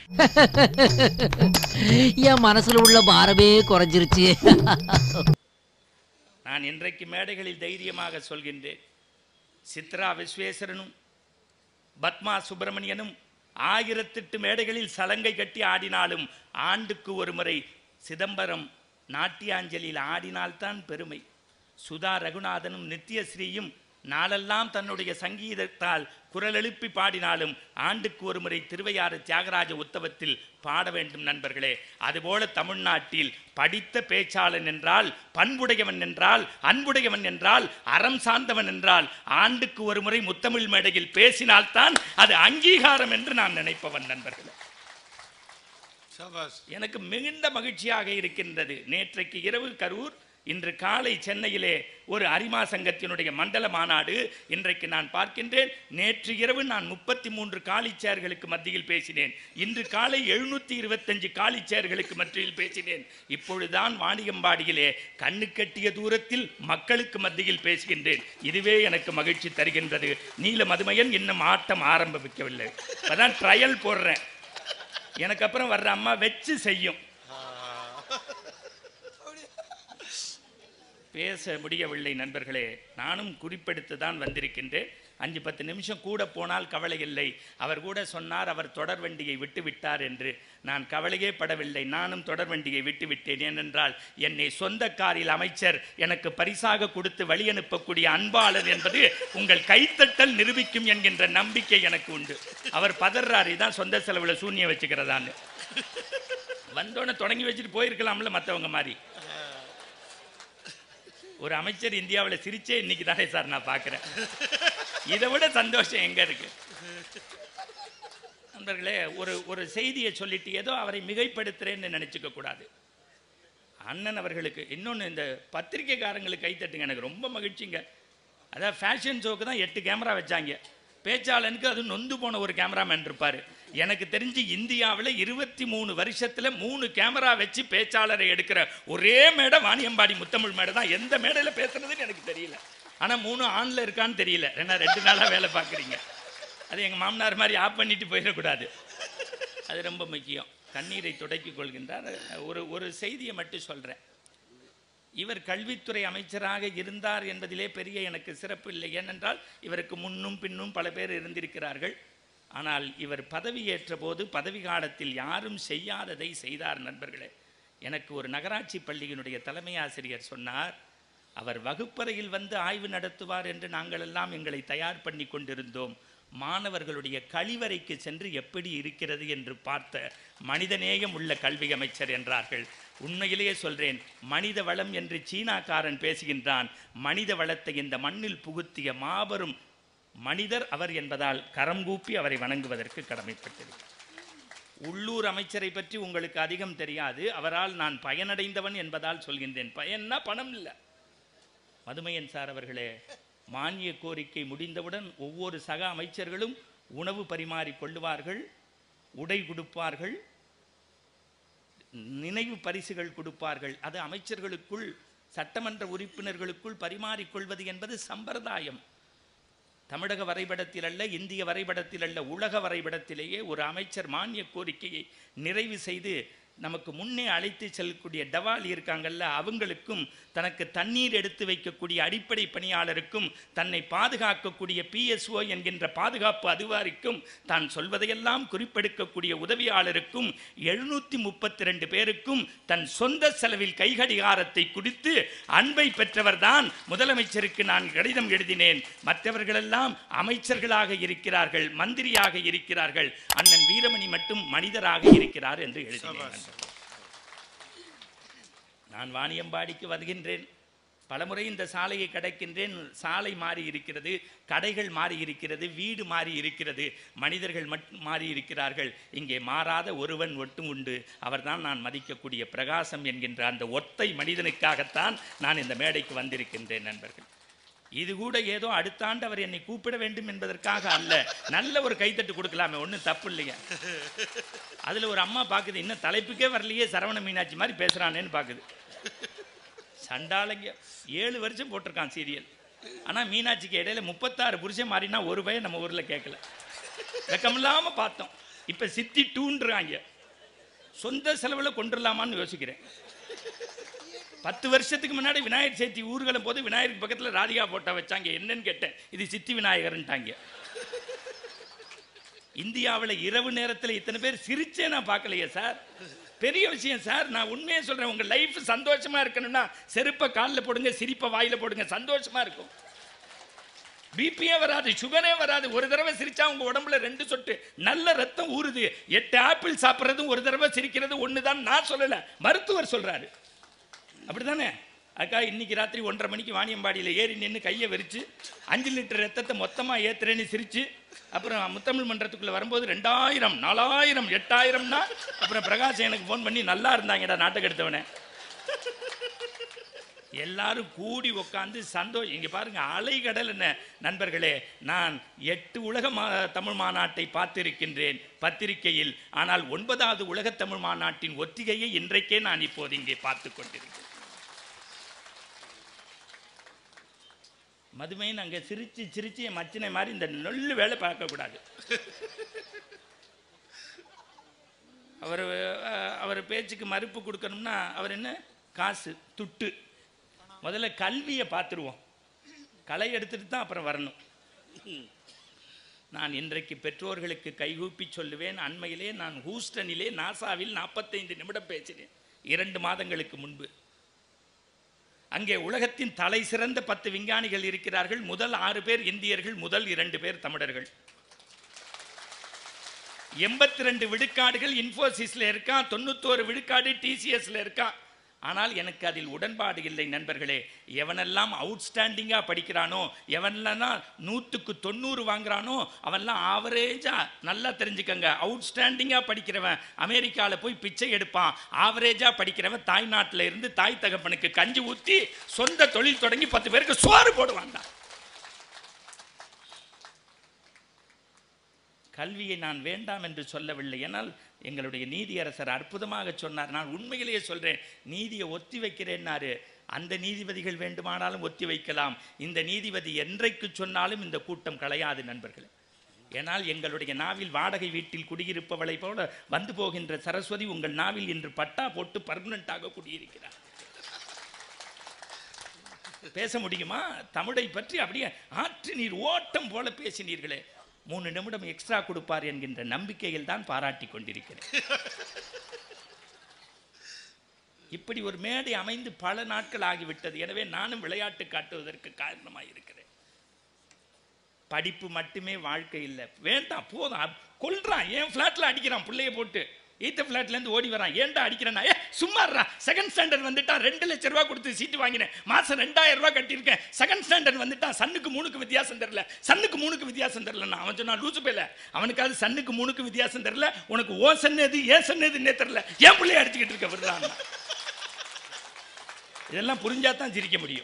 என் மனசுல உள்ள பாரமே குறைஞ்சிருச்சு நான் இன்றைக்கு மேடைகளில் தைரியமாக சொல்கின்றேன் சித்ரா விஸ்வேஸ்வரனும் பத்மா சுப்பிரமணியனும் ஆயிரத்தெட்டு மேடைகளில் சலங்கை கட்டி ஆடினாலும் ஆண்டுக்கு ஒரு முறை சிதம்பரம் நாட்டியாஞ்சலியில் ஆடினால்தான் பெருமை சுதா ரகுநாதனும் நித்யஸ்ரீயும் நாளெல்லாம் தன்னுடைய சங்கீதத்தால் குரல் எழுப்பி பாடினாலும் ஆண்டுக்கு ஒரு முறை திருவையாறு தியாகராஜ உத்தவத்தில் பாட வேண்டும் நண்பர்களே அதுபோல தமிழ்நாட்டில் படித்த பேச்சாளன் என்றால் பண்புடையவன் என்றால் அன்புடையவன் என்றால் அறம் சார்ந்தவன் என்றால் ஆண்டுக்கு ஒரு முறை முத்தமிழ் மேடையில் பேசினால்தான் அது அங்கீகாரம் என்று நான் நினைப்பவன் நண்பர்களே எனக்கு மிகுந்த மகிழ்ச்சியாக இருக்கின்றது நேற்றைக்கு இரவு கரூர் இன்று காலை சென்னையிலே ஒரு அரிமா சங்கத்தினுடைய மண்டல மாநாடு இன்றைக்கு நான் பார்க்கின்றேன் நேற்று இரவு நான் முப்பத்தி மூன்று காலி சேர்களுக்கு மத்தியில் பேசினேன் இன்று காலை எழுநூத்தி இருபத்தஞ்சு காலி சேர்களுக்கு மத்தியில் பேசினேன் இப்பொழுதுதான் வாணியம்பாடியிலே கண்ணு கட்டிய தூரத்தில் மக்களுக்கு மத்தியில் பேசுகின்றேன் இதுவே எனக்கு மகிழ்ச்சி தருகின்றது நீல மதுமையன் இன்னும் ஆட்டம் ஆரம்பிக்கவில்லை இப்பதான் ட்ரையல் போடுறேன் எனக்கு அப்புறம் வர்ற அம்மா வச்சு செய்யும் பேச முடியவில்லை நண்பர்களே நானும் குறிப்பெடுத்து தான் வந்திருக்கின்றேன் அஞ்சு பத்து நிமிஷம் கூட போனால் கவலை இல்லை அவர் கூட சொன்னார் அவர் தொடர் வண்டியை விட்டு விட்டார் என்று நான் கவலையே படவில்லை நானும் தொடர் வண்டியை விட்டு விட்டேன் ஏனென்றால் என்னை சொந்த காரில் அமைச்சர் எனக்கு பரிசாக கொடுத்து வழி அனுப்பக்கூடிய அன்பாளர் என்பது உங்கள் கைத்தட்டல் நிரூபிக்கும் என்கின்ற நம்பிக்கை எனக்கு உண்டு அவர் பதறாரு இதான் சொந்த செலவுல சூன்யம் வச்சுக்கிறதான்னு வந்தோடனே தொடங்கி வச்சுட்டு போயிருக்கலாம்ல மற்றவங்க மாதிரி ஒரு அமைச்சர் இந்தியாவில் சிரிச்சே இன்னைக்கு தானே சார் நான் பார்க்குறேன் இதை விட சந்தோஷம் எங்க இருக்கு நண்பர்களே ஒரு ஒரு செய்தியை சொல்லிட்டு ஏதோ அவரை மிகைப்படுத்துறேன்னு நினைச்சுக்க கூடாது அண்ணன் அவர்களுக்கு இன்னொன்று இந்த பத்திரிக்கைக்காரங்களுக்கு கைத்தட்டுங்க எனக்கு ரொம்ப மகிழ்ச்சிங்க அதான் ஃபேஷன் ஷோக்கு தான் எட்டு கேமரா வச்சாங்க பேச்சாளனுக்கு அது நொந்து போன ஒரு கேமராமேன் இருப்பார் எனக்கு தெரிஞ்சு இந்தியாவில் இருபத்தி மூணு வருஷத்தில் மூணு கேமரா வச்சு பேச்சாளரை எடுக்கிற ஒரே மேடை வாணியம்பாடி முத்தமிழ் மேடை தான் எந்த மேடையில் பேசுறதுன்னு எனக்கு தெரியல ஆனால் மூணு ஆணில் இருக்கான்னு தெரியல ஏன்னா ரெண்டு நாளாக வேலை பார்க்குறீங்க அது எங்கள் மாமனார் மாதிரி ஆஃப் பண்ணிட்டு போயிடக்கூடாது அது ரொம்ப முக்கியம் கண்ணீரை துடைக்கிக் கொள்கின்றார் ஒரு ஒரு செய்தியை மட்டும் சொல்கிறேன் இவர் கல்வித்துறை அமைச்சராக இருந்தார் என்பதிலே பெரிய எனக்கு சிறப்பு இல்லை ஏனென்றால் இவருக்கு முன்னும் பின்னும் பல பேர் இருந்திருக்கிறார்கள் ஆனால் இவர் பதவியேற்ற போது பதவி காலத்தில் யாரும் செய்யாததை செய்தார் நண்பர்களே எனக்கு ஒரு நகராட்சி பள்ளியினுடைய தலைமை ஆசிரியர் சொன்னார் அவர் வகுப்பறையில் வந்து ஆய்வு நடத்துவார் என்று நாங்கள் எல்லாம் எங்களை தயார் பண்ணி கொண்டிருந்தோம் மாணவர்களுடைய கழிவறைக்கு சென்று எப்படி இருக்கிறது என்று பார்த்த மனிதநேயம் உள்ள கல்வி அமைச்சர் என்றார்கள் உண்மையிலேயே சொல்றேன் மனித வளம் என்று சீனாக்காரன் பேசுகின்றான் மனித வளத்தை இந்த மண்ணில் புகுத்திய மாபெரும் மனிதர் அவர் என்பதால் கரம் கூப்பி அவரை வணங்குவதற்கு கடமைப்பட்டிருக்கிறார் உள்ளூர் அமைச்சரை பற்றி உங்களுக்கு அதிகம் தெரியாது அவரால் நான் பயனடைந்தவன் என்பதால் சொல்கின்றேன் பயன்னா பணம் இல்லை மதுமையன் சார் அவர்களே மானிய கோரிக்கை முடிந்தவுடன் ஒவ்வொரு சக அமைச்சர்களும் உணவு பரிமாறிக் கொள்ளுவார்கள் உடை கொடுப்பார்கள் நினைவு பரிசுகள் கொடுப்பார்கள் அது அமைச்சர்களுக்குள் சட்டமன்ற உறுப்பினர்களுக்குள் பரிமாறிக்கொள்வது என்பது சம்பிரதாயம் தமிழக வரைபடத்தில் அல்ல இந்திய வரைபடத்தில் அல்ல உலக வரைபடத்திலேயே ஒரு அமைச்சர் மானிய கோரிக்கையை நிறைவு செய்து நமக்கு முன்னே அழைத்து செல்லக்கூடிய டவால் இருக்காங்கல்ல அவங்களுக்கும் தனக்கு தண்ணீர் எடுத்து வைக்கக்கூடிய அடிப்படை பணியாளருக்கும் தன்னை பாதுகாக்கக்கூடிய பிஎஸ்ஓ என்கின்ற பாதுகாப்பு அதிகாரிக்கும் தான் சொல்வதையெல்லாம் குறிப்பெடுக்கக்கூடிய உதவியாளருக்கும் எழுநூற்றி முப்பத்தி ரெண்டு பேருக்கும் தன் சொந்த செலவில் கைகடிகாரத்தை குடித்து அன்பை பெற்றவர்தான் முதலமைச்சருக்கு நான் கடிதம் எழுதினேன் மற்றவர்களெல்லாம் அமைச்சர்களாக இருக்கிறார்கள் மந்திரியாக இருக்கிறார்கள் அண்ணன் வீரமணி மட்டும் மனிதராக இருக்கிறார் என்று எழுதினேன் நான் வாணியம்பாடிக்கு வருகின்றேன் பலமுறை இந்த சாலையை கடக்கின்றேன் சாலை மாறி இருக்கிறது கடைகள் மாறி இருக்கிறது வீடு மாறி இருக்கிறது மனிதர்கள் மட்டும் மாறி இருக்கிறார்கள் இங்கே மாறாத ஒருவன் ஒட்டும் உண்டு அவர்தான் நான் மதிக்கக்கூடிய பிரகாசம் என்கின்ற அந்த ஒத்தை மனிதனுக்காகத்தான் நான் இந்த மேடைக்கு வந்திருக்கின்றேன் நண்பர்கள் இது கூட ஏதோ அடுத்த ஆண்டு அவர் என்னை கூப்பிட வேண்டும் என்பதற்காக அல்ல நல்ல ஒரு கைத்தட்டு கொடுக்கலாமே ஒன்றும் தப்பு இல்லைங்க அதுல ஒரு அம்மா பார்க்குது இன்னும் தலைப்புக்கே வரலையே சரவண மீனாட்சி மாதிரி பேசுறானேன்னு பார்க்குது சண்டாளங்க ஏழு வருஷம் போட்டிருக்கான் சீரியல் ஆனா மீனாட்சிக்கு இடையில முப்பத்தாறு புருஷன் மாறினா ஒரு பையன் நம்ம ஊர்ல கேட்கல வெக்கமில்லாம பார்த்தோம் இப்ப சித்தி டூன்றாங்க சொந்த செலவுல கொண்டுடலாமான்னு யோசிக்கிறேன் பத்து வருஷத்துக்கு முன்னாடி விநாயகர் சதுர்த்தி ஊர்வலம் போது விநாயகருக்கு பக்கத்துல ராதிகா போட்டோ வச்சாங்க என்னன்னு கேட்டேன் இது சித்தி விநாயகர்ன்ட்டாங்க இந்தியாவில் இரவு நேரத்தில் இத்தனை பேர் சிரிச்சே நான் பார்க்கலையே சார் பெரிய விஷயம் சார் நான் உண்மையை சொல்றேன் உங்க லைஃப் சந்தோஷமா இருக்கணும்னா செருப்பை காலில் போடுங்க சிரிப்பை வாயில போடுங்க சந்தோஷமா இருக்கும் பிபியே வராது சுகரே வராது ஒரு தடவை சிரிச்சா உங்க உடம்புல ரெண்டு சொட்டு நல்ல ரத்தம் ஊறுது எட்டு ஆப்பிள் சாப்பிட்றதும் ஒரு தடவை சிரிக்கிறது ஒண்ணுதான் நான் சொல்லல மருத்துவர் சொல்றாரு அப்படிதானே அக்கா இன்னைக்கு ராத்திரி ஒன்றரை மணிக்கு வாணியம்பாடியில் ஏறி நின்று கையை விரிச்சு அஞ்சு லிட்டர் ரத்தத்தை மொத்தமாக ஏத்துறேன்னு சிரிச்சு அப்புறம் முத்தமிழ் மன்றத்துக்குள்ள வரும்போது ரெண்டாயிரம் நாலாயிரம் எட்டாயிரம்னா அப்புறம் பிரகாஷ் எனக்கு ஃபோன் பண்ணி நல்லா இருந்தாங்கடா நாட்டுக்கு எடுத்தவனே எல்லாரும் கூடி உட்காந்து சந்தோஷம் இங்க பாருங்க அலைகடல் என்ன நண்பர்களே நான் எட்டு உலக மா தமிழ் மாநாட்டை பார்த்திருக்கின்றேன் பத்திரிகையில் ஆனால் ஒன்பதாவது உலக தமிழ் மாநாட்டின் ஒத்திகையை இன்றைக்கே நான் இப்போது இங்கே பார்த்து கொண்டிருக்கிறேன் மதுமையின் அங்கே சிரிச்சு சிரிச்சு என் மச்சினை மாதிரி இந்த நொல்லு வேலை பார்க்கக்கூடாது அவர் அஹ், அவர் பேச்சுக்கு மறுப்பு கொடுக்கணும்னா அவர் என்ன காசு துட்டு முதல்ல கல்வியை பார்த்துருவோம் களை எடுத்துட்டு தான் அப்புறம் வரணும் நான் இன்றைக்கு பெற்றோர்களுக்கு கைகூப்பி சொல்லுவேன் அண்மையிலே நான் ஹூஸ்டனிலே நாசாவில் நாற்பத்தைந்து நிமிடம் பேசினேன் இரண்டு மாதங்களுக்கு முன்பு அங்கே உலகத்தின் தலை சிறந்த பத்து விஞ்ஞானிகள் இருக்கிறார்கள் முதல் ஆறு பேர் இந்தியர்கள் முதல் இரண்டு பேர் தமிழர்கள் எண்பத்தி ரெண்டு விழுக்காடுகள் இன்ஃபோசிஸ்ல இருக்கான் தொண்ணூத்தோரு விழுக்காடு டிசிஎஸ்ல இருக்கான் ஆனால் எனக்கு அதில் உடன்பாடு இல்லை நண்பர்களே எவனெல்லாம் அவுட்ஸ்டாண்டிங்கா படிக்கிறானோ எவனெல்லாம் நூற்றுக்கு தொண்ணூறு வாங்குறானோ அவன்லாம் ஆவரேஜா நல்லா தெரிஞ்சுக்கங்க அவுட்ஸ்டாண்டிங்கா படிக்கிறவன் அமெரிக்காவில் போய் பிச்சை எடுப்பான் ஆவரேஜா படிக்கிறவன் தாய்நாட்டில் இருந்து தாய் தகப்பனுக்கு கஞ்சி ஊற்றி சொந்த தொழில் தொடங்கி பத்து பேருக்கு சோறு போடுவான்டா கல்வியை நான் வேண்டாம் என்று சொல்லவில்லை ஏனால் எங்களுடைய நீதியரசர் அற்புதமாக சொன்னார் நான் உண்மையிலேயே சொல்றேன் நீதியை ஒத்தி வைக்கிறேன்னாரு அந்த நீதிபதிகள் வேண்டுமானாலும் ஒத்தி வைக்கலாம் இந்த நீதிபதி என்றைக்கு சொன்னாலும் இந்த கூட்டம் களையாது நண்பர்களே ஏனால் எங்களுடைய நாவில் வாடகை வீட்டில் குடியிருப்பவளை போல வந்து போகின்ற சரஸ்வதி உங்கள் நாவில் இன்று பட்டா போட்டு பர்மனண்டாக குடியிருக்கிறார் பேச முடியுமா தமிழை பற்றி அப்படியே ஆற்று நீர் ஓட்டம் போல பேசினீர்களே மூணு நிமிடம் எக்ஸ்ட்ரா கொடுப்பார் என்கின்ற நம்பிக்கையில் தான் பாராட்டி கொண்டிருக்கிறேன் இப்படி ஒரு மேடை அமைந்து பல நாட்கள் ஆகிவிட்டது எனவே நானும் விளையாட்டு காட்டுவதற்கு காரணமாக இருக்கிறேன் படிப்பு மட்டுமே வாழ்க்கை இல்லை வேண்டாம் போதும் அப்- கொல்றான் என் ஃப்ளாட்ல அடிக்கிறான் பிள்ளைய போட்டு ஈத்த ஃப்ளாட்ல இருந்து ஓடி வரான் ஏன்டா அடிக்கிறேன்னா ஏ சும்மாறா செகண்ட் ஸ்டாண்டர்ட் வந்துட்டா ரெண்டு லட்ச ரூபா கொடுத்து சீட்டு வாங்கினேன் மாசம் ரெண்டாயிரம் ரூபாய் கட்டியிருக்கேன் செகண்ட் ஸ்டாண்டர்ட் வந்துட்டான் சன்னுக்கு மூணுக்கு வித்தியாசம் தெரியல சன்னுக்கு மூணுக்கு வித்தியாசம் தெரியலன்னா அவன் சொன்னான் லூசு பேல அவனுக்காவது சன்னுக்கு மூணுக்கு வித்தியாசம் தெரியல உனக்கு ஓ சன்னு எது ஏன் சன்னு எதுன்னே தெரியல ஏன் பிள்ளைய அடிச்சுக்கிட்டு இருக்க விடுறான் இதெல்லாம் புரிஞ்சா தான் சிரிக்க முடியும்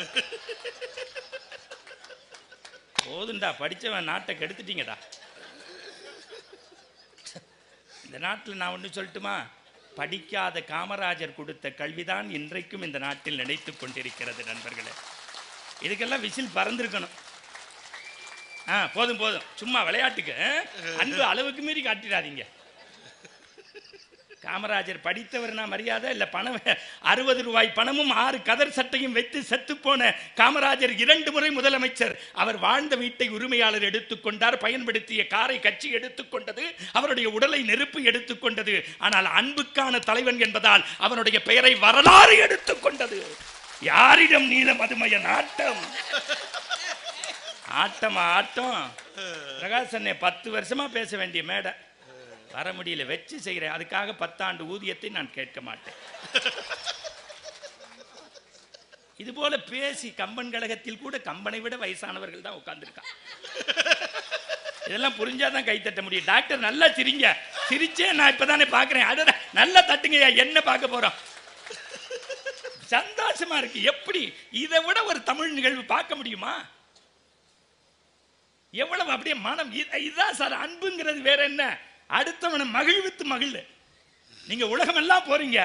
போதுண்டா படிச்சவன் நாட்டை கெடுத்துட்டீங்கடா இந்த நாட்டில் நான் ஒன்று சொல்லட்டுமா படிக்காத காமராஜர் கொடுத்த கல்விதான் இன்றைக்கும் இந்த நாட்டில் நினைத்துக் கொண்டிருக்கிறது நண்பர்களே இதுக்கெல்லாம் விசில் பறந்திருக்கணும் ஆ போதும் போதும் சும்மா விளையாட்டுக்கு ஆ? அன்பு அளவுக்கு மீறி காட்டிடாதீங்க காமராஜர் படித்தவர்னா மரியாதை இல்லை பணம் அறுபது ரூபாய் பணமும் ஆறு கதர் சட்டையும் வைத்து செத்துப்போன காமராஜர் இரண்டு முறை முதலமைச்சர் அவர் வாழ்ந்த வீட்டை உரிமையாளர் எடுத்துக்கொண்டார் பயன்படுத்திய காரை கட்சி எடுத்துக்கொண்டது அவருடைய உடலை நெருப்பு எடுத்துக்கொண்டது ஆனால் அன்புக்கான தலைவன் என்பதால் அவனுடைய பெயரை வரலாறு எடுத்துக்கொண்டது யாரிடம் நீல மதுமய நாட்டம் ஆட்டமா ஆட்டம் பிரகாஷ் அண்ணே பத்து வருஷமா பேச வேண்டிய மேடை வர முடியல வச்சு செய்கிறேன் அதுக்காக பத்தாண்டு ஊதியத்தை நான் கேட்க மாட்டேன் இது போல பேசி கம்பன் கழகத்தில் கூட கம்பனை விட வயசானவர்கள் தான் உட்கார்ந்துருக்கான் இதெல்லாம் புரிஞ்சாதான் கை தட்ட முடியும் டாக்டர் நல்லா சிரிங்க சிரிச்சே நான் இப்பதானே பாக்குறேன் அட நல்லா தட்டுங்கய்யா என்ன பார்க்க போறோம் சந்தோஷமா இருக்கு எப்படி இதை விட ஒரு தமிழ் நிகழ்வு பார்க்க முடியுமா எவ்வளவு அப்படியே மனம் இது- இதுதான் சார் அன்புங்கிறது வேற என்ன அடுத்தவனை மகிழ்வித்து மகிழ் நீங்க உலகம் எல்லாம் போறீங்க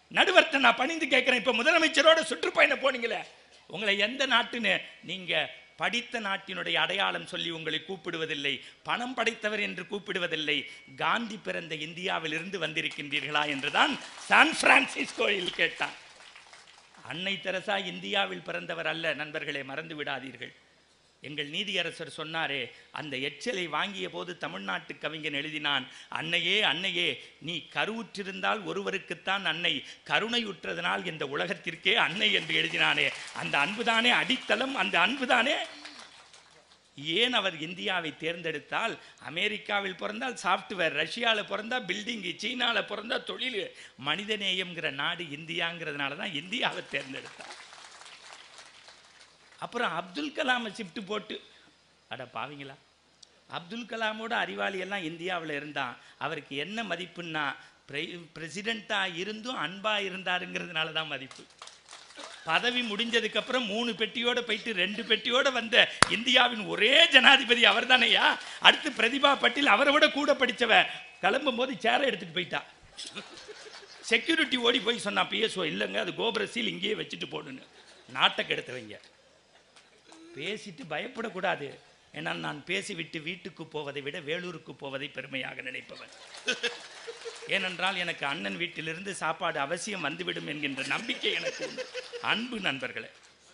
நடுவர்த்த நான் பணிந்து கேட்கிறேன் இப்ப முதலமைச்சரோட சுற்றுப்பயணம் போனீங்களே உங்களை எந்த நாட்டுன்னு நீங்க படித்த நாட்டினுடைய அடையாளம் சொல்லி உங்களை கூப்பிடுவதில்லை பணம் படைத்தவர் என்று கூப்பிடுவதில்லை காந்தி பிறந்த இந்தியாவில் இருந்து வந்திருக்கின்றீர்களா என்றுதான் சான் பிரான்சிஸ்கோவில் கேட்டான் அன்னை தெரசா இந்தியாவில் பிறந்தவர் அல்ல நண்பர்களே மறந்து விடாதீர்கள் எங்கள் நீதியரசர் சொன்னாரே அந்த எச்சலை வாங்கிய போது தமிழ்நாட்டு கவிஞன் எழுதினான் அன்னையே அன்னையே நீ கருவுற்றிருந்தால் ஒருவருக்குத்தான் அன்னை கருணையுற்றதனால் இந்த உலகத்திற்கே அன்னை என்று எழுதினானே அந்த அன்புதானே அடித்தளம் அந்த அன்புதானே ஏன் அவர் இந்தியாவை தேர்ந்தெடுத்தால் அமெரிக்காவில் பிறந்தால் சாஃப்ட்வேர் ரஷ்யாவில் பிறந்தா பில்டிங்கு சீனாவில் பிறந்தா தொழில் மனிதநேயம்ங்கிற நாடு இந்தியாங்கிறதுனால தான் இந்தியாவை தேர்ந்தெடுத்தார் அப்புறம் அப்துல் கலாமை ஷிஃப்ட் போட்டு அட பாவீங்களா அப்துல் கலாமோட அறிவாளி எல்லாம் இந்தியாவில் இருந்தான் அவருக்கு என்ன மதிப்புன்னா பிரசிடெண்ட்டாக இருந்தும் அன்பாக இருந்தாருங்கிறதுனால தான் மதிப்பு பதவி முடிஞ்சதுக்கு அப்புறம் மூணு பெட்டியோட போயிட்டு ரெண்டு பெட்டியோட வந்த இந்தியாவின் ஒரே ஜனாதிபதி அவர் தானையா அடுத்து பிரதிபா பட்டீல் அவரை விட கூட படிச்சவ கிளம்பும் போது சேரை எடுத்துட்டு போயிட்டா செக்யூரிட்டி ஓடி போய் சொன்னா பிஎஸ்ஓ இல்லைங்க அது கோபுர சீல் இங்கேயே வச்சுட்டு போடுன்னு நாட்டை கெடுத்தவங்க பேசிட்டு பயப்படக்கூடாது ஏன்னா நான் பேசிவிட்டு வீட்டுக்கு போவதை விட வேலூருக்கு போவதை பெருமையாக நினைப்பவன் ஏனென்றால் எனக்கு அண்ணன் வீட்டிலிருந்து சாப்பாடு அவசியம் வந்துவிடும் என்கின்ற நம்பிக்கை எனக்கு உண்டு அன்பு நண்பர்களே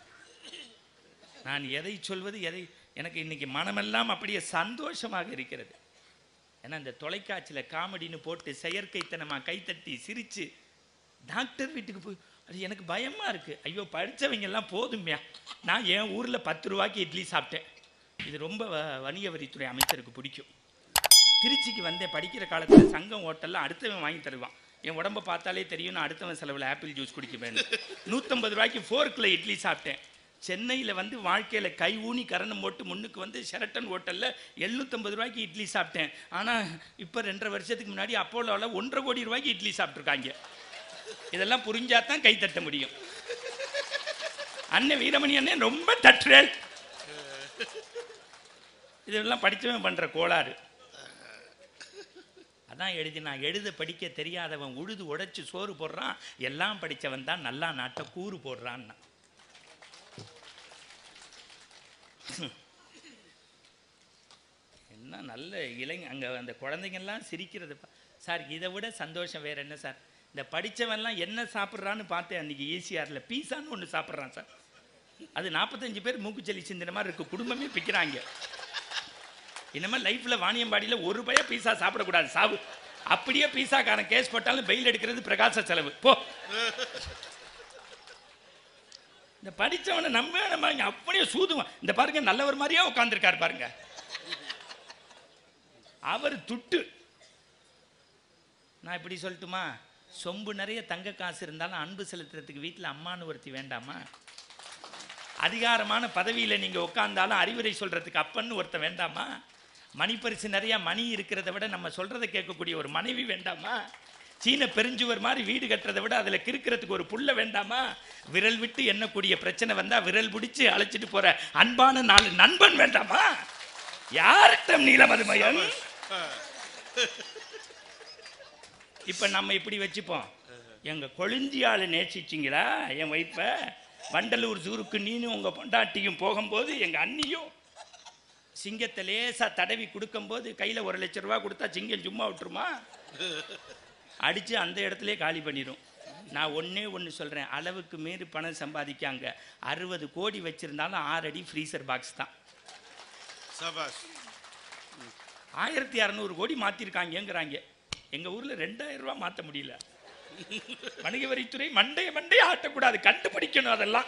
நான் எதை சொல்வது எதை எனக்கு இன்னைக்கு மனமெல்லாம் அப்படியே சந்தோஷமாக இருக்கிறது ஏன்னா இந்த தொலைக்காட்சியில் காமெடின்னு போட்டு செயற்கைத்தனமாக கைத்தட்டி சிரித்து டாக்டர் வீட்டுக்கு போய் அது எனக்கு பயமா இருக்கு ஐயோ படிச்சவங்க எல்லாம் போதும்யா நான் என் ஊர்ல பத்து ரூபாய்க்கு இட்லி சாப்பிட்டேன் இது ரொம்ப வ- வணிக வரித்துறை அமைச்சருக்கு பிடிக்கும் திருச்சிக்கு வந்தேன் படிக்கிற காலத்தில் சங்கம் ஹோட்டலில் அடுத்தவன் வாங்கி தருவான் என் உடம்ப பார்த்தாலே தெரியும் நான் அடுத்தவன் செலவில் ஆப்பிள் ஜூஸ் குடிக்குவேன் நூற்றம்பது ரூபாய்க்கு ஃபோர்க்கில் இட்லி சாப்பிட்டேன் சென்னையில் வந்து வாழ்க்கையில் கை ஊனி கரணம் போட்டு முன்னுக்கு வந்து ஷெரட்டன் ஹோட்டலில் எழுநூற்றம்பது ரூபாய்க்கு இட்லி சாப்பிட்டேன் ஆனால் இப்போ ரெண்டரை வருஷத்துக்கு முன்னாடி அப்போலோவில் ஒன்றரை கோடி ரூபாய்க்கு இட்லி சாப்பிட்ருக்காங்க இதெல்லாம் புரிஞ்சா தான் கை தட்ட முடியும் அண்ணன் வீரமணி அண்ணன் ரொம்ப தட்டுறேன் இதெல்லாம் படிச்சவன் பண்ற கோளாறு அதான் எழுதி நான் எழுத படிக்க தெரியாதவன் உழுது உடைச்சு சோறு போடுறான் எல்லாம் படிச்சவன் தான் நல்லா நாட்டை கூறு போடுறான்னா என்ன நல்ல இளைஞ அங்கே அந்த குழந்தைங்கெல்லாம் சிரிக்கிறது பா- சார் இதை விட சந்தோஷம் வேற என்ன சார் இந்த படிச்சவன்லாம் என்ன சாப்பிட்றான்னு பார்த்தேன் அன்னைக்கு ஈசிஆரில் பீஸான்னு ஒன்று சாப்பிட்றான் சார் அது நாற்பத்தஞ்சு பேர் மூக்குச்சளி சிந்தின மாதிரி இருக்கு குடும்பமே பிக்கிறாங்க இனிமேல் லைஃப்பில் வாணியம்பாடியில் ஒரு பைய பீஸா சாப்பிடக்கூடாது சாவு அப்படியே பீஸாக்காரன் கேஸ் போட்டாலும் பெயில் எடுக்கிறது பிரகாச செலவு போ இந்த படிச்சவனை நம்ம நம்ம இங்க அப்படியே சூதுவான் இந்த பாருங்க நல்லவர் மாதிரியே உட்காந்துருக்காரு பாருங்க அவர் துட்டு நான் இப்படி சொல்லட்டுமா சொம்பு நிறைய தங்க காசு இருந்தாலும் அன்பு செலுத்துறதுக்கு வீட்டில் அம்மானு ஒருத்தி வேண்டாமா அதிகாரமான பதவியில் நீங்கள் உட்கார்ந்தாலும் அறிவுரை சொல்றதுக்கு அப்பன்னு ஒருத்தன் வேண்டாமா மணிப்பரிசு நிறைய மணி இருக்கிறத விட நம்ம சொல்றதை கேட்கக்கூடிய ஒரு மனைவி வேண்டாமா சீன பெருஞ்சுவர் மாதிரி வீடு கட்டுறதை விட அதில் கிறுக்கிறதுக்கு ஒரு புள்ள வேண்டாமா விரல் விட்டு எண்ணக்கூடிய பிரச்சனை வந்தா விரல் பிடிச்சு அழைச்சிட்டு போற அன்பான நாலு நண்பன் வேண்டாமா யார்கிட்ட நீலமதுமயன் இப்ப நம்ம இப்படி வச்சுப்போம் எங்க கொழுந்தியால நேசிச்சிங்களா என் வைப்ப வண்டலூர் ஜூருக்கு நீனும் உங்க பொண்டாட்டியும் போகும்போது எங்க அண்ணியும் சிங்கத்தை லேசா தடவி கொடுக்கும்போது கையில ஒரு லட்ச ரூபா கொடுத்தா சிங்கம் சும்மா விட்டுருமா அடிச்சு அந்த இடத்துலயே காலி பண்ணிடும் நான் ஒண்ணே ஒன்று சொல்றேன் அளவுக்கு மீறி பணம் சம்பாதிக்காங்க அறுபது கோடி வச்சிருந்தாலும் ஆறு அடி ஃப்ரீசர் பாக்ஸ் தான் சபாஷ் ஆயிரத்தி அறநூறு கோடி மாத்திருக்காங்கங்கிறாங்க எங்க ஊர்ல ரெண்டாயிரம் ரூபாய் மாத்த முடியல வணிக வரித்துறை மண்டைய மண்டைய ஆட்டக்கூடாது கண்டுபிடிக்கணும் அதெல்லாம்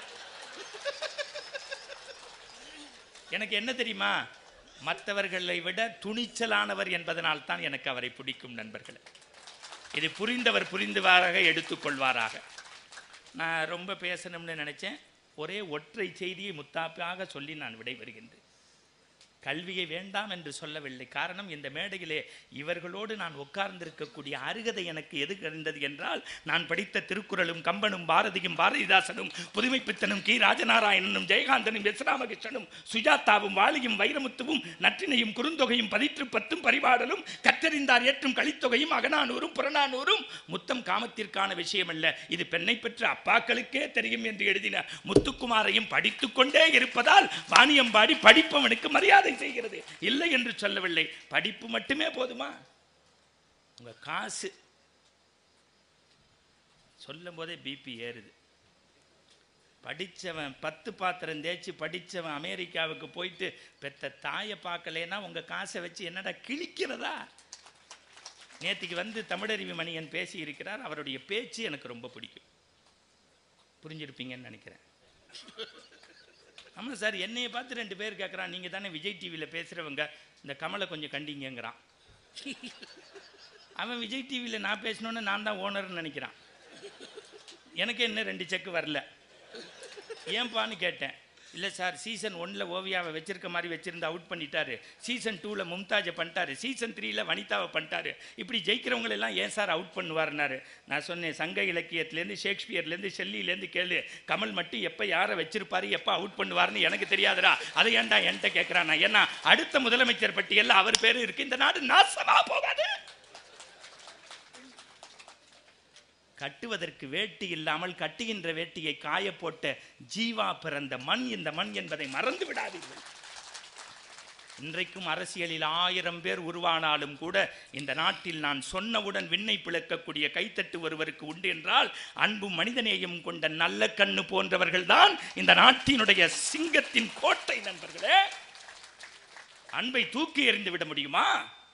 எனக்கு என்ன தெரியுமா மற்றவர்களை விட துணிச்சலானவர் என்பதனால் தான் எனக்கு அவரை பிடிக்கும் நண்பர்களே இது புரிந்தவர் புரிந்தவாறாக எடுத்துக்கொள்வாராக நான் ரொம்ப பேசணும்னு நினைச்சேன் ஒரே ஒற்றை செய்தியை முத்தாப்பாக சொல்லி நான் விடைபெறுகின்றேன் கல்வியை வேண்டாம் என்று சொல்லவில்லை காரணம் இந்த மேடையிலே இவர்களோடு நான் உட்கார்ந்திருக்கக்கூடிய அருகதை எனக்கு எது இருந்தது என்றால் நான் படித்த திருக்குறளும் கம்பனும் பாரதியும் பாரதிதாசனும் புதுமைப்பித்தனும் கி ராஜநாராயணனும் ஜெயகாந்தனும் எஸ் ராமகிருஷ்ணனும் சுஜாதாவும் வாலியும் வைரமுத்துவும் நற்றினையும் குறுந்தொகையும் பதிற்று பத்தும் பரிபாடலும் கற்றறிந்தார் ஏற்றும் கலித்தொகையும் அகநானூரும் புறநானூரும் முத்தம் காமத்திற்கான விஷயம் அல்ல இது பெண்ணை பெற்ற அப்பாக்களுக்கே தெரியும் என்று எழுதின முத்துக்குமாரையும் படித்துக்கொண்டே இருப்பதால் வாணியம்பாடி படிப்பவனுக்கு மரியாதை செய்கிறது இல்லை என்று சொல்லவில்லை படிப்பு மட்டுமே போதுமா உங்க காசு சொல்லும் போதே பிபி ஏறுது படித்தவன் பத்து பாத்திரம் தேய்ச்சி படித்தவன் அமெரிக்காவுக்கு போயிட்டு பெத்த தாயை பார்க்கலைன்னா உங்கள் காசை வச்சு என்னடா கிழிக்கிறதா நேத்திக்கு வந்து தமிழறிவி மணியன் பேசி இருக்கிறார் அவருடைய பேச்சு எனக்கு ரொம்ப பிடிக்கும் புரிஞ்சிருப்பீங்கன்னு நினைக்கிறேன் ஆமாம் சார் என்னைய பார்த்து ரெண்டு பேர் கேட்குறான் நீங்கள் தானே விஜய் டிவியில் பேசுகிறவங்க இந்த கமலை கொஞ்சம் கண்டிங்கங்கிறான் அவன் விஜய் டிவியில் நான் பேசணுன்னு நான் தான் ஓனர்னு நினைக்கிறான் எனக்கு என்ன ரெண்டு செக்கு வரல ஏன்ப்பான்னு கேட்டேன் இல்லை சார் சீசன் ஒன்றில் ஓவியாவை வச்சிருக்க மாதிரி வச்சிருந்து அவுட் பண்ணிட்டாரு சீசன் டூவில் மும்தாஜை பண்ணிட்டாரு சீசன் த்ரீல வனிதாவை பண்ணிட்டாரு இப்படி ஜெயிக்கிறவங்களை எல்லாம் ஏன் சார் அவுட் பண்ணுவார்னாரு நான் சொன்னேன் சங்க இலக்கியத்துலேருந்து ஷேக்ஸ்பியர்லேருந்து ஷெல்லிலேருந்து கேளு கமல் மட்டும் எப்போ யாரை வச்சிருப்பாரு எப்போ அவுட் பண்ணுவார்னு எனக்கு தெரியாதுடா அதை ஏன்டா என்கிட்ட கேட்குறானா ஏன்னா அடுத்த முதலமைச்சர் பட்டியலில் அவர் பேர் இருக்கு இந்த நாடு நாசமா போகாது கட்டுவதற்கு வேட்டி இல்லாமல் கட்டுகின்ற வேட்டியை காய போட்ட ஜீவா பிறந்த மண் இந்த மண் என்பதை மறந்து விடாதீர்கள் இன்றைக்கும் அரசியலில் ஆயிரம் பேர் உருவானாலும் கூட இந்த நாட்டில் நான் சொன்னவுடன் விண்ணை பிளக்கக்கூடிய கைத்தட்டு ஒருவருக்கு உண்டு என்றால் அன்பும் மனிதநேயம் கொண்ட நல்ல கண்ணு போன்றவர்கள்தான் இந்த நாட்டினுடைய சிங்கத்தின் கோட்டை நண்பர்களே அன்பை தூக்கி எறிந்து விட முடியுமா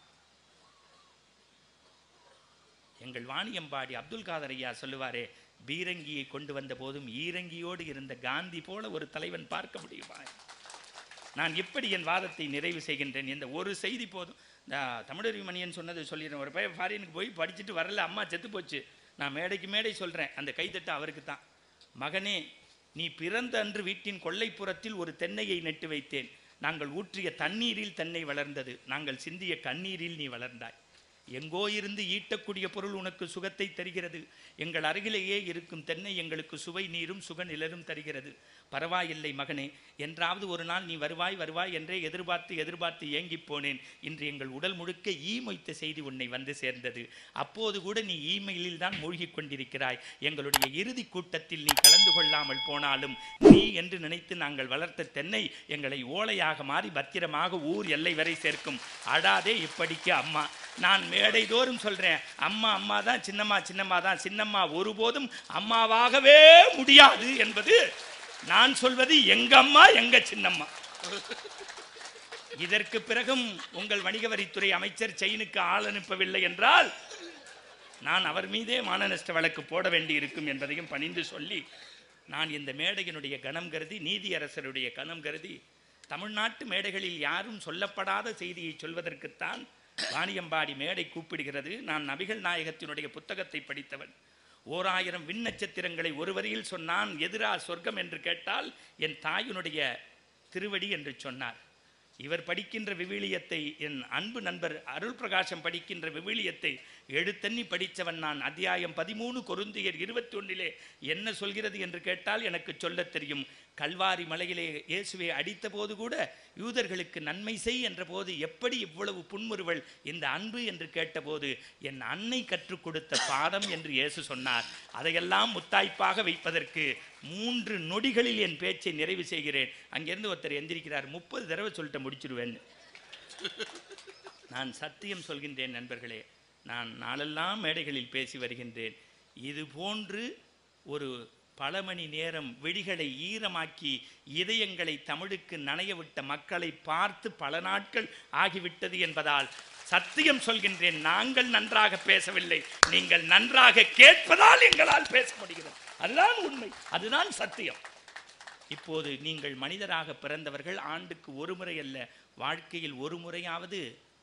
எங்கள் வாணியம்பாடி அப்துல் காதர் ஐயா சொல்லுவாரே பீரங்கியை கொண்டு வந்த போதும் ஈரங்கியோடு இருந்த காந்தி போல ஒரு தலைவன் பார்க்க முடியுமா நான் எப்படி என் வாதத்தை நிறைவு செய்கின்றேன் இந்த ஒரு செய்தி போதும் இந்த தமிழறிவு மணியன் சொன்னது சொல்லிடுறேன் ஒரு பையன் ஃபாரினுக்கு போய் படிச்சுட்டு வரல அம்மா செத்து போச்சு நான் மேடைக்கு மேடை சொல்கிறேன் அந்த கைத்தட்டு அவருக்கு தான் மகனே நீ பிறந்த அன்று வீட்டின் கொல்லைப்புறத்தில் ஒரு தென்னையை நட்டு வைத்தேன் நாங்கள் ஊற்றிய தண்ணீரில் தென்னை வளர்ந்தது நாங்கள் சிந்திய கண்ணீரில் நீ வளர்ந்தாய் எங்கோ இருந்து ஈட்டக்கூடிய பொருள் உனக்கு சுகத்தை தருகிறது எங்கள் அருகிலேயே இருக்கும் தென்னை எங்களுக்கு சுவை நீரும் சுக நிழலும் தருகிறது பரவாயில்லை மகனே என்றாவது ஒரு நாள் நீ வருவாய் வருவாய் என்றே எதிர்பார்த்து எதிர்பார்த்து ஏங்கிப் போனேன் இன்று எங்கள் உடல் முழுக்க ஈ மொய்த்த செய்தி உன்னை வந்து சேர்ந்தது அப்போது கூட நீ ஈமெயிலில் தான் மூழ்கிக் கொண்டிருக்கிறாய் எங்களுடைய இறுதி கூட்டத்தில் நீ கலந்து கொள்ளாமல் போனாலும் நீ என்று நினைத்து நாங்கள் வளர்த்த தென்னை எங்களை ஓலையாக மாறி பத்திரமாக ஊர் எல்லை வரை சேர்க்கும் அடாதே இப்படிக்கு அம்மா நான் மேடை தோறும் சொல்றேன் அம்மா அம்மா தான் சின்னம்மா சின்னம்மா தான் சின்னம்மா ஒருபோதும் அம்மாவாகவே முடியாது என்பது நான் சொல்வது எங்க அம்மா எங்க சின்னம்மா இதற்கு பிறகும் உங்கள் வணிக வரித்துறை அமைச்சர் செயினுக்கு ஆள் அனுப்பவில்லை என்றால் நான் அவர் மீதே மானநஷ்ட வழக்கு போட வேண்டி இருக்கும் என்பதையும் பணிந்து சொல்லி நான் இந்த மேடையினுடைய கணம் கருதி நீதியரசருடைய கணம் கருதி தமிழ்நாட்டு மேடைகளில் யாரும் சொல்லப்படாத செய்தியை சொல்வதற்குத்தான் வாணியம்பாடி மேடை கூப்பிடுகிறது நான் நபிகள் நாயகத்தினுடைய புத்தகத்தை படித்தவன் ஓர் ஆயிரம் விண் நட்சத்திரங்களை ஒரு வரியில் சொன்னான் எதிரா சொர்க்கம் என்று கேட்டால் என் தாயினுடைய திருவடி என்று சொன்னார் இவர் படிக்கின்ற விவிலியத்தை என் அன்பு நண்பர் அருள் பிரகாசம் படிக்கின்ற விவிலியத்தை எழுத்தண்ணி படித்தவன் நான் அத்தியாயம் பதிமூணு கொருந்தியர் இருபத்தி ஒன்றிலே என்ன சொல்கிறது என்று கேட்டால் எனக்கு சொல்லத் தெரியும் கல்வாரி மலையிலே இயேசுவை அடித்த போது கூட யூதர்களுக்கு நன்மை செய் என்ற போது எப்படி இவ்வளவு புன்முறுவல் இந்த அன்பு என்று கேட்டபோது என் அன்னை கற்றுக் கொடுத்த பாடம் என்று இயேசு சொன்னார் அதையெல்லாம் முத்தாய்ப்பாக வைப்பதற்கு மூன்று நொடிகளில் என் பேச்சை நிறைவு செய்கிறேன் அங்கிருந்து ஒருத்தர் எந்திரிக்கிறார் முப்பது தடவை சொல்லிட்டு முடிச்சிடுவேன்னு நான் சத்தியம் சொல்கின்றேன் நண்பர்களே நான் நாளெல்லாம் மேடைகளில் பேசி வருகின்றேன் இது போன்று ஒரு பல மணி நேரம் விழிகளை ஈரமாக்கி இதயங்களை தமிழுக்கு நனைய விட்ட மக்களை பார்த்து பல நாட்கள் ஆகிவிட்டது என்பதால் சத்தியம் சொல்கின்றேன் நாங்கள் நன்றாக பேசவில்லை நீங்கள் நன்றாக கேட்பதால் எங்களால் பேச முடிகிறது அதுதான் உண்மை அதுதான் சத்தியம் இப்போது நீங்கள் மனிதராக பிறந்தவர்கள் ஆண்டுக்கு ஒரு முறை அல்ல வாழ்க்கையில் ஒரு முறையாவது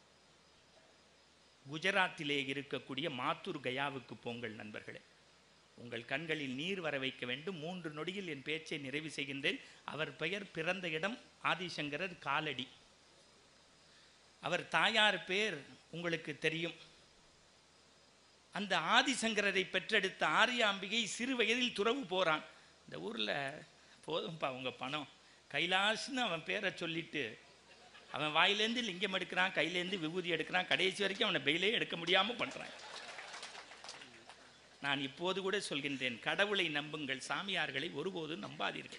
குஜராத்திலே இருக்கக்கூடிய மாத்தூர் கயாவுக்கு போங்கள் நண்பர்களே உங்கள் கண்களில் நீர் வர வைக்க வேண்டும் மூன்று நொடியில் என் பேச்சை நிறைவு செய்கின்றேன் அவர் பெயர் பிறந்த இடம் ஆதிசங்கரர் காலடி அவர் தாயார் பேர் உங்களுக்கு தெரியும் அந்த ஆதிசங்கரரை பெற்றெடுத்த ஆரியாம்பிகை சிறு வயதில் துறவு போறான் இந்த ஊர்ல போதும்பா உங்க பணம் கைலாஷ்னு அவன் பேரை சொல்லிட்டு அவன் வாயிலேருந்து லிங்கம் எடுக்கிறான் கையிலேருந்து விபூதி எடுக்கிறான் கடைசி வரைக்கும் அவனை பெயிலே எடுக்க முடியாம பண்றான் நான் இப்போது கூட சொல்கின்றேன் கடவுளை நம்புங்கள் சாமியார்களை ஒருபோதும் நம்பாதீர்கள்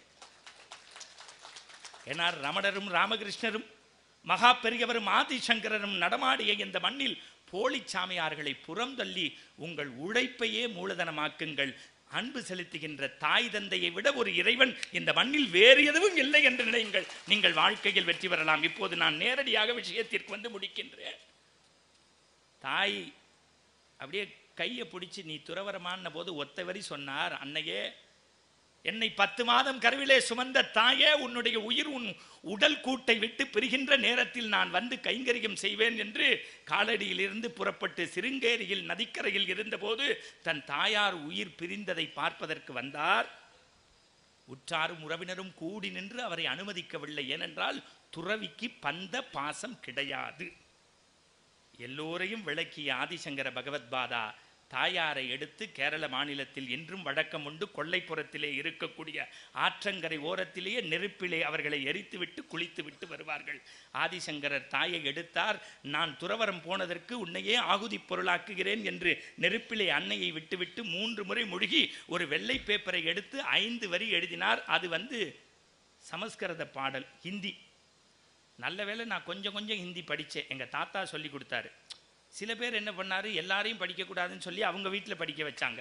ஏன்னா ரமணரும் ராமகிருஷ்ணரும் மகா பெரியவரும் ஆதிசங்கரரும் நடமாடிய இந்த மண்ணில் போலி சாமியார்களை புறந்தள்ளி உங்கள் உழைப்பையே மூலதனமாக்குங்கள் அன்பு செலுத்துகின்ற தாய் தந்தையை விட ஒரு இறைவன் இந்த மண்ணில் வேறு எதுவும் இல்லை என்று நினையுங்கள் நீங்கள் வாழ்க்கையில் வெற்றி பெறலாம் இப்போது நான் நேரடியாக விஷயத்திற்கு வந்து முடிக்கின்றேன் தாய் அப்படியே கையை பிடிச்சி நீ துறவரமான போது ஒத்த வரி சொன்னார் அன்னையே என்னை பத்து மாதம் கருவிலே சுமந்த தாயே உன்னுடைய உயிர் உன் உடல் கூட்டை விட்டு பிரிகின்ற நேரத்தில் நான் வந்து கைங்கரியம் செய்வேன் என்று காலடியிலிருந்து புறப்பட்டு சிருங்கேரியில் நதிக்கரையில் இருந்தபோது தன் தாயார் உயிர் பிரிந்ததை பார்ப்பதற்கு வந்தார் உற்றாரும் உறவினரும் கூடி நின்று அவரை அனுமதிக்கவில்லை ஏனென்றால் துறவிக்கு பந்த பாசம் கிடையாது எல்லோரையும் விளக்கிய ஆதிசங்கர பகவத்பாதா தாயாரை எடுத்து கேரள மாநிலத்தில் இன்றும் வழக்கம் உண்டு கொல்லைப்புறத்திலே இருக்கக்கூடிய ஆற்றங்கரை ஓரத்திலேயே நெருப்பிலே அவர்களை எரித்துவிட்டு குளித்துவிட்டு வருவார்கள் ஆதிசங்கரர் தாயை எடுத்தார் நான் துறவரம் போனதற்கு உன்னையே ஆகுதி பொருளாக்குகிறேன் என்று நெருப்பிலே அன்னையை விட்டுவிட்டு மூன்று முறை முழுகி ஒரு வெள்ளை பேப்பரை எடுத்து ஐந்து வரி எழுதினார் அது வந்து சமஸ்கிருத பாடல் ஹிந்தி நல்ல வேளை நான் கொஞ்சம் கொஞ்சம் ஹிந்தி படித்தேன் எங்கள் தாத்தா சொல்லி கொடுத்தாரு சில பேர் என்ன பண்ணாரு எல்லாரையும் படிக்கக்கூடாதுன்னு சொல்லி அவங்க வீட்டில் படிக்க வச்சாங்க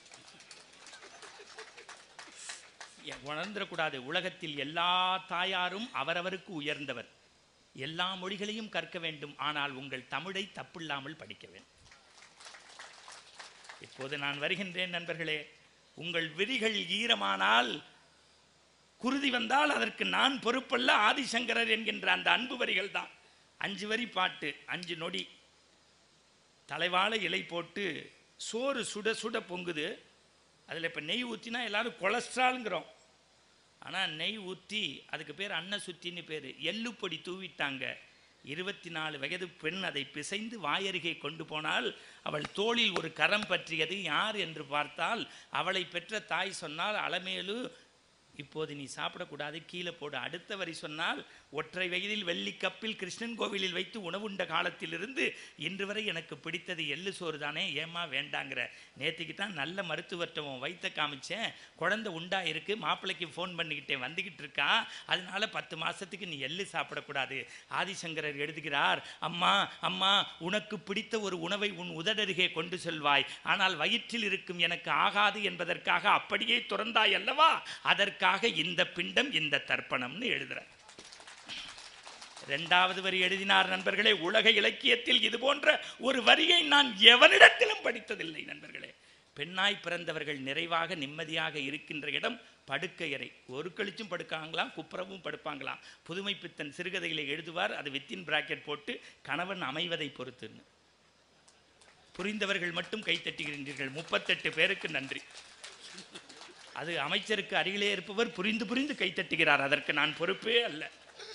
எ- உணர்ந்துடக்கூடாது உலகத்தில் எல்லா தாயாரும் அவரவருக்கு உயர்ந்தவர் எல்லா மொழிகளையும் கற்க வேண்டும் ஆனால் உங்கள் தமிழை தப்பில்லாமல் படிக்க வேண்டும் இப்போது நான் வருகின்றேன் நண்பர்களே உங்கள் விரிகள் ஈரமானால் குருதி வந்தால் அதற்கு நான் பொறுப்பல்ல ஆதிசங்கரர் என்கின்ற அந்த அன்பு வரிகள் தான் அஞ்சு வரி பாட்டு அஞ்சு நொடி தலைவாழ இலை போட்டு சோறு சுட சுட பொங்குது அதில் இப்போ நெய் ஊற்றினா எல்லாரும் கொலஸ்ட்ரால்ங்கிறோம் ஆனால் நெய் ஊற்றி அதுக்கு பேர் அன்ன சுத்தின்னு பேர் எள்ளுப்பொடி தூவிட்டாங்க இருபத்தி நாலு வயது பெண் அதை பிசைந்து வாயருகே கொண்டு போனால் அவள் தோளில் ஒரு கரம் பற்றியது யார் என்று பார்த்தால் அவளை பெற்ற தாய் சொன்னால் அலமேலு இப்போது நீ சாப்பிடக்கூடாது கீழே போடு அடுத்த வரி சொன்னால் ஒற்றை வயதில் வெள்ளி கப்பில் கிருஷ்ணன் கோவிலில் வைத்து உணவுண்ட காலத்திலிருந்து இன்று வரை எனக்கு பிடித்தது எள்ளு சோறு தானே ஏமா வேண்டாங்கிற நேற்றுக்கு தான் நல்ல மருத்துவர்கிட்ட வைத்த காமிச்சேன் குழந்தை உண்டா இருக்கு மாப்பிள்ளைக்கு ஃபோன் பண்ணிக்கிட்டேன் வந்துக்கிட்டு இருக்கா அதனால பத்து மாசத்துக்கு நீ எள்ளு சாப்பிடக்கூடாது ஆதிசங்கரர் எழுதுகிறார் அம்மா அம்மா உனக்கு பிடித்த ஒரு உணவை உன் உதடருகே கொண்டு செல்வாய் ஆனால் வயிற்றில் இருக்கும் எனக்கு ஆகாது என்பதற்காக அப்படியே துறந்தாய் அல்லவா அதற்காக இந்த பிண்டம் இந்த தர்ப்பணம்னு எழுதுறார் இரண்டாவது வரி எழுதினார் நண்பர்களே உலக இலக்கியத்தில் இது போன்ற ஒரு வரியை நான் எவனிடத்திலும் படித்ததில்லை நண்பர்களே பெண்ணாய் பிறந்தவர்கள் நிறைவாக நிம்மதியாக இருக்கின்ற இடம் படுக்கையறை ஒரு கழிச்சும் படுக்காங்களாம் குப்புறவும் படுப்பாங்களாம் புதுமை பித்தன் சிறுகதையில எழுதுவார் அது வித்தின் பிராக்கெட் போட்டு கணவன் அமைவதை பொறுத்துன்னு புரிந்தவர்கள் மட்டும் கைத்தட்டுகின்றீர்கள் முப்பத்தெட்டு பேருக்கு நன்றி அது அமைச்சருக்கு அருகிலே இருப்பவர் புரிந்து புரிந்து கைத்தட்டுகிறார் அதற்கு நான் பொறுப்பே அல்ல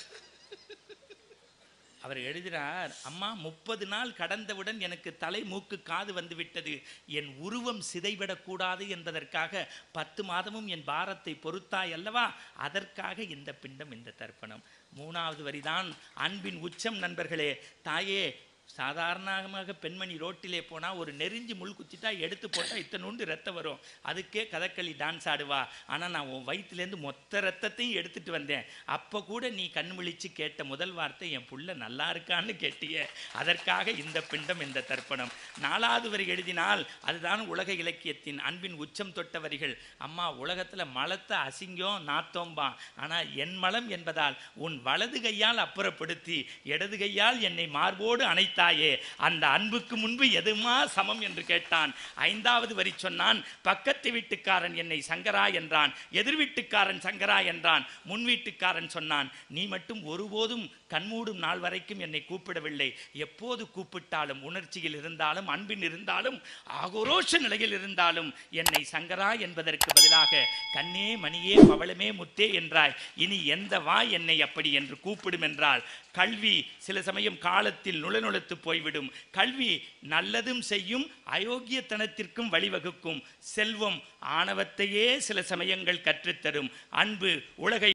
அவர் எழுதுகிறார் அம்மா முப்பது நாள் கடந்தவுடன் எனக்கு தலை மூக்கு காது வந்து விட்டது என் உருவம் சிதைவிடக்கூடாது என்பதற்காக பத்து மாதமும் என் பாரத்தை பொறுத்தாய் அல்லவா அதற்காக இந்த பிண்டம் இந்த தர்ப்பணம் மூணாவது வரிதான் அன்பின் உச்சம் நண்பர்களே தாயே சாதாரணமாக பெண்மணி ரோட்டிலே போனால் ஒரு நெறிஞ்சி முள் குத்திட்டா எடுத்து போட்டால் இத்தனோண்டு ரத்தம் வரும் அதுக்கே கதகளி டான்ஸ் ஆடுவா ஆனால் நான் உன் வயிற்றுலேருந்து மொத்த ரத்தத்தையும் எடுத்துட்டு வந்தேன் அப்போ கூட நீ கண் விழிச்சு கேட்ட முதல் வார்த்தை என் புள்ள நல்லா இருக்கான்னு கேட்டியே அதற்காக இந்த பிண்டம் இந்த தர்ப்பணம் நாலாவது வரி எழுதினால் அதுதான் உலக இலக்கியத்தின் அன்பின் உச்சம் தொட்ட வரிகள் அம்மா உலகத்தில் மலத்தை அசிங்கம் நாத்தோம்பா ஆனால் என் மலம் என்பதால் உன் வலது கையால் அப்புறப்படுத்தி இடது கையால் என்னை மார்போடு அணைத்தாயே அந்த அன்புக்கு முன்பு எதுமா சமம் என்று கேட்டான் ஐந்தாவது வரி சொன்னான் பக்கத்து வீட்டுக்காரன் என்னை சங்கரா என்றான் எதிர் வீட்டுக்காரன் சங்கரா என்றான் முன் வீட்டுக்காரன் சொன்னான் நீ மட்டும் ஒருபோதும் கண்மூடும் நாள் வரைக்கும் என்னை கூப்பிடவில்லை எப்போது கூப்பிட்டாலும் உணர்ச்சியில் இருந்தாலும் அன்பின் இருந்தாலும் ஆகோரோஷ நிலையில் இருந்தாலும் என்னை சங்கரா என்பதற்கு பதிலாக கண்ணே மணியே பவளமே முத்தே என்றாய் இனி எந்த வாய் என்னை அப்படி என்று கூப்பிடும் என்றால் கல்வி சில சமயம் காலத்தில் நுழநுழத்து போய்விடும் கல்வி நல்லதும் செய்யும் அயோக்கியத்தனத்திற்கும் வழிவகுக்கும் செல்வம் ஆணவத்தையே சில சமயங்கள் கற்றுத்தரும் அன்பு உலகை